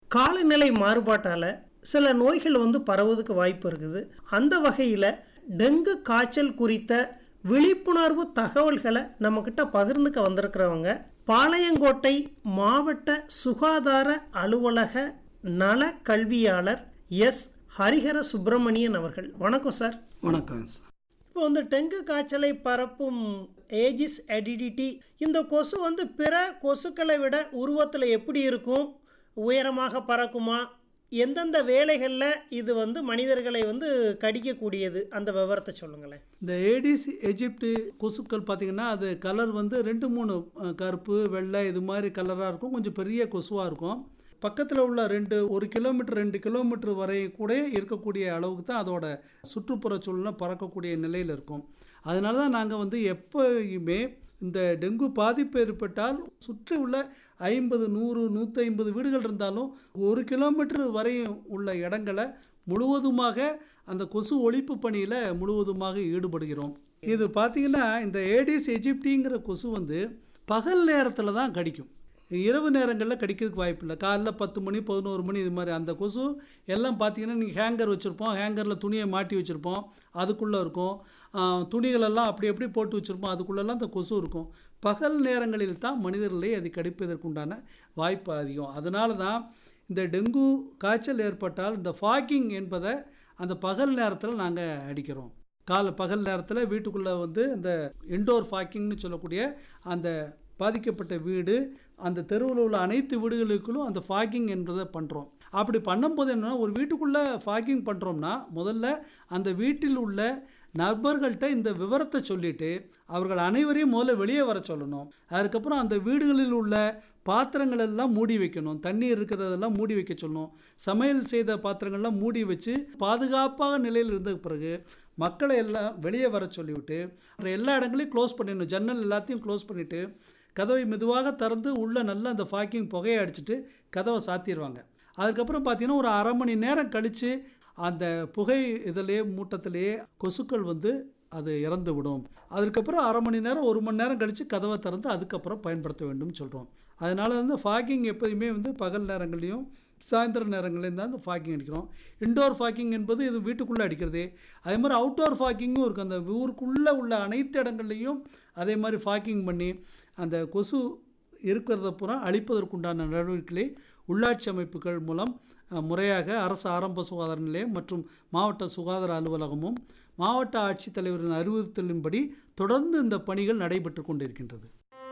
காலநிலை மாறுபாட்டால் சில நோய்கள் வந்து பரவுவதுக்கு வாய்ப்பு இருக்குது அந்த வகையில் டெங்கு காய்ச்சல் குறித்த விழிப்புணர்வு தகவல்களை நம்மக்கிட்ட பகிர்ந்துக்க வந்திருக்கிறவங்க பாளையங்கோட்டை மாவட்ட சுகாதார அலுவலக நல கல்வியாளர் எஸ் ஹரிஹர சுப்பிரமணியன் அவர்கள் வணக்கம் சார் வணக்கம் இப்போ வந்து டெங்கு காய்ச்சலை பரப்பும் ஏஜிஸ் எடிடிட்டி இந்த கொசு வந்து பிற கொசுக்களை விட உருவத்தில் எப்படி இருக்கும் உயரமாக பறக்குமா எந்தெந்த வேலைகளில் இது வந்து மனிதர்களை வந்து கடிக்கக்கூடியது அந்த விவரத்தை சொல்லுங்களேன் இந்த ஏடிஸ் எஜிப்டு கொசுக்கள் பார்த்தீங்கன்னா அது கலர் வந்து ரெண்டு மூணு அஹ், கருப்பு வெள்ளை இது மாதிரி கலராக இருக்கும் கொஞ்சம் பெரிய கொசுவாக இருக்கும் பக்கத்தில் உள்ள ரெண்டு ஒரு கிலோமீட்டர் ரெண்டு கிலோமீட்டர் வரை கூட இருக்கக்கூடிய அளவுக்கு தான் அதோட சுற்றுப்புற சூழ்நிலை பறக்கக்கூடிய நிலையில் இருக்கும் அதனால தான் நாங்கள் வந்து எப்பயுமே இந்த டெங்கு பாதிப்பு ஏற்பட்டால் சுற்றி உள்ள ஐம்பது நூறு நூற்றி ஐம்பது வீடுகள் இருந்தாலும் ஒரு கிலோமீட்டர் வரையும் உள்ள இடங்களை முழுவதுமாக அந்த கொசு ஒழிப்பு பணியில் முழுவதுமாக ஈடுபடுகிறோம் இது பார்த்தீங்கன்னா இந்த ஏடிஸ் எஜிப்டிங்கிற கொசு வந்து பகல் நேரத்தில் தான் கடிக்கும் இரவு நேரங்களில் கடிக்கிறதுக்கு வாய்ப்பு இல்லை காலைல பத்து மணி பதினோரு மணி இது மாதிரி அந்த கொசு எல்லாம் பார்த்தீங்கன்னா நீங்கள் ஹேங்கர் வச்சுருப்போம் ஹேங்கரில் துணியை மாட்டி வச்சுருப்போம் அதுக்குள்ளே இருக்கும் ஆஹ், துணிகளெல்லாம் அப்படி அப்படி போட்டு வச்சுருப்போம் அதுக்குள்ளெல்லாம் அந்த கொசு இருக்கும் பகல் நேரங்களில் தான் மனிதர்களை அது கடிப்பதற்குண்டான வாய்ப்பு அதிகம் அதனால தான் இந்த டெங்கு காய்ச்சல் ஏற்பட்டால் இந்த ஃபாக்கிங் என்பதை அந்த பகல் நேரத்தில் நாங்கள் அடிக்கிறோம் காலை பகல் நேரத்தில் வீட்டுக்குள்ளே வந்து அந்த இன்டோர் ஃபாக்கிங்னு சொல்லக்கூடிய அந்த பாதிக்கப்பட்ட வீடு அந்த தெருவில் உள்ள அனைத்து வீடுகளுக்குள்ளும் அந்த ஃபாகிங் என்பதை பண்ணுறோம் அப்படி பண்ணும்போது என்னன்னா ஒரு வீட்டுக்குள்ளே ஃபாகிங் பண்ணுறோம்னா முதல்ல அந்த வீட்டில் உள்ள நபர்கள்ட்ட இந்த விவரத்தை சொல்லிட்டு அவர்கள் அனைவரையும் முதல்ல வெளியே வர சொல்லணும் அதுக்கப்புறம் அந்த வீடுகளில் உள்ள பாத்திரங்கள் எல்லாம் மூடி வைக்கணும் தண்ணீர் இருக்கிறதெல்லாம் மூடி வைக்க சொல்லணும் சமையல் செய்த பாத்திரங்கள்லாம் மூடி வச்சு பாதுகாப்பாக நிலையில் இருந்த பிறகு மக்களை எல்லாம் வெளியே வர சொல்லிவிட்டு அப்புறம் எல்லா இடங்களையும் க்ளோஸ் பண்ணிடணும் ஜன்னல் எல்லாத்தையும் க்ளோஸ் பண்ணிவிட்டு கதவை மெதுவாக திறந்து உள்ளே நல்லா அந்த ஃபாக்கிங் புகையை அடிச்சிட்டு கதவை சாத்திடுவாங்க அதுக்கப்புறம் பார்த்தீங்கன்னா ஒரு அரை மணி நேரம் கழித்து அந்த புகை இதிலே மூட்டத்திலேயே கொசுக்கள் வந்து அது இறந்து விடும் அதுக்கப்புறம் அரை மணி நேரம் ஒரு மணி நேரம் கழித்து கதவை திறந்து அதுக்கப்புறம் பயன்படுத்த வேண்டும்னு சொல்கிறோம் அதனால் வந்து ஃபாக்கிங் எப்போதுமே வந்து பகல் நேரங்களையும் சாயந்தர நேரங்களையும் தான் இந்த ஃபாக்கிங் அடிக்கிறோம் இன்டோர் ஃபாக்கிங் என்பது இது வீட்டுக்குள்ளே அடிக்கிறது அதே மாதிரி அவுட்டோர் ஃபாக்கிங்கும் இருக்குது அந்த ஊருக்குள்ளே உள்ள அனைத்து இடங்கள்லையும் அதே மாதிரி ஃபாக்கிங் பண்ணி அந்த கொசு இருக்கிறத பூரா அழிப்பதற்குண்டான நடவடிக்கைகளை உள்ளாட்சி அமைப்புகள் மூலம் அஹ், முறையாக அரசு ஆரம்ப சுகாதார நிலையம் மற்றும் மாவட்ட சுகாதார அலுவலகமும் மாவட்ட ஆட்சித்தலைவரின் அறிவுறுத்தலின்படி தொடர்ந்து இந்த பணிகள் நடைபெற்று கொண்டிருக்கின்றது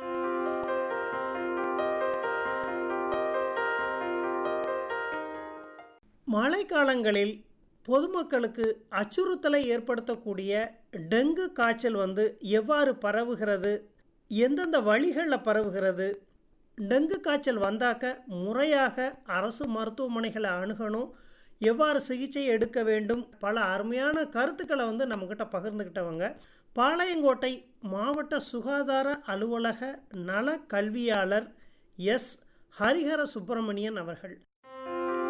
மழைக்காலங்களில் பொதுமக்களுக்கு அச்சுறுத்தலை ஏற்படுத்தக்கூடிய டெங்கு காய்ச்சல் வந்து எவ்வாறு பரவுகிறது எந்தெந்த வழிகளில் பரவுகிறது டெங்கு காய்ச்சல் வந்தாக்க முறையாக அரசு மருத்துவமனைகளை அணுகணும் எவ்வாறு சிகிச்சை எடுக்க வேண்டும் பல அருமையான கருத்துக்களை வந்து நம்மக்கிட்ட பகிர்ந்துக்கிட்டவங்க பாளையங்கோட்டை மாவட்ட சுகாதார அலுவலக நல கல்வியாளர் எஸ் ஹரிஹர சுப்பிரமணியன் அவர்கள்